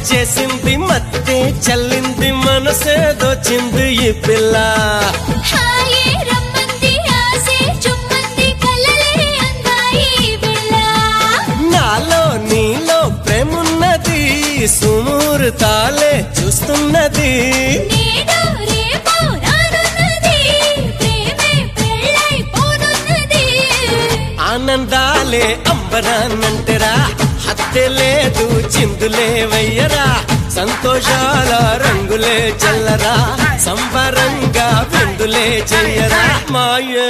చేసింది మత్తే చల్లింది మనసే దోచింది ఈ పిల్ల హాయే రమ్మంది ఆసే చుమ్మంది కలలే అందాయి వెళ్ళ నాలో నీలో ప్రేమున్నది సుమూర్తాలే చూస్తున్నది నేడు రేపు రానున్నది ప్రేమే పెళ్ళైపోనున్నది ఆనందాలే అంబరాన్నంటరా హత్య లేదు చిందులే వయ్యరా సంతోషాల రంగులే చల్లరా సంబరంగా విందులే చెయ్యరా మాయే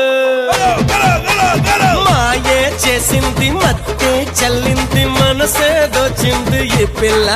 మాయే చేసింది మత్తే చల్లింది మనసే దోచింది ఈ పిల్ల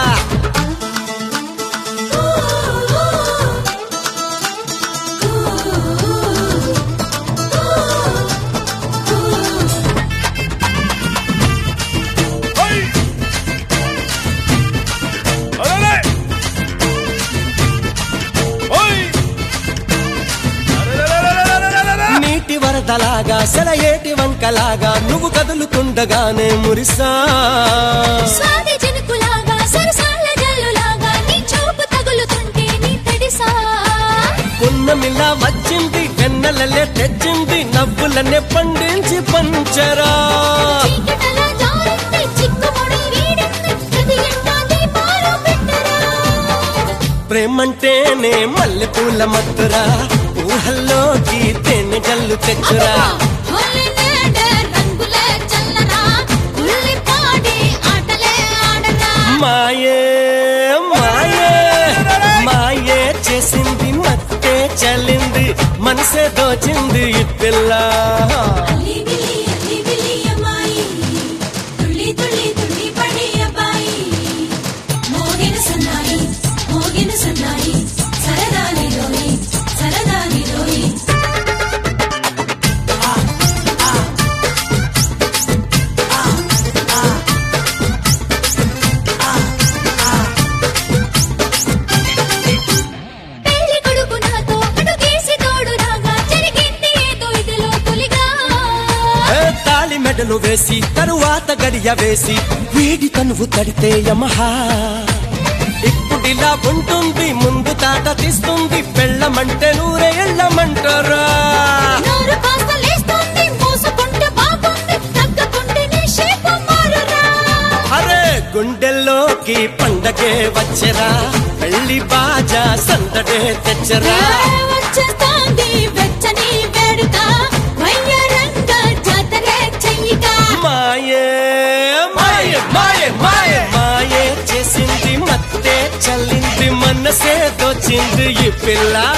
నీటి వరదలాగా సెలయేటి వంకలాగా నువ్వు కదులుతుండగానే మురిసా స్వాతి చినుకులాగా సరసాల జల్లులాగా నీ చూపు తగులుతుంటే నీ తడిసా పున్నమిలా వచ్చింది వెన్నెలలే తెచ్చింది నవ్వులనే పండించి పంచరా చీకటలా జారింది చిక్కుముడి వీడింది ప్రతి ఎండా దీపాలు పెట్టరా ప్రేమంటేనే మల్లె పూల మత్తురా ఊహల్లోకి తేనె జల్లు తెచ్చురా హోలీ నేడే రంగులే చల్లరా ఉల్లిపాడి ఆటలే ఆడరా మాయే మాయే మాయే చేసింది మత్తే చల్లింది మనసే దోచింది ఈ పిల్ల అల్లి బిల్లి అల్లి బిల్లి అమ్మాయి తుళ్ళి తుళ్ళి తుళ్ళి పడి అబ్బాయి మోగిన సన్నాయి మోగిన సన్నాయి సరదాని రోయి సరదాని రోయి పెళ్లి కొడుకు నాతో అడుగేసి తోడు రాగా జరిగింది ఏదో ఇదిలో తొలిగా ఏ తాళి మెడలు వేసి తరువాత గడియ వేసి వీడి తనువు తడితే యమహా ఇప్పుడిలా ఉంటుంది ముందు తాట తీస్తుంది పెళ్ళమంటే నూరే ఎళ్ళమంటారా నోరు కాస్త లేస్తుంది మోసుకుంటే బాగుంది తగ్గకుంటే నీ షేపు మారురా అరే గుండెల్లోకి పండగే వచ్చరా పెళ్లి బాజా సందడే తెచ్చరా ఏ వచ్చేస్తోంది వెచ్చని వేడుక వయ్యారంగ జాతరే చెయ్యిగా మాయే మాయే మాయే మాయే మాయే చేసింది మత్తే చల్లింది మనసే దోచింది ఈ పిల్ల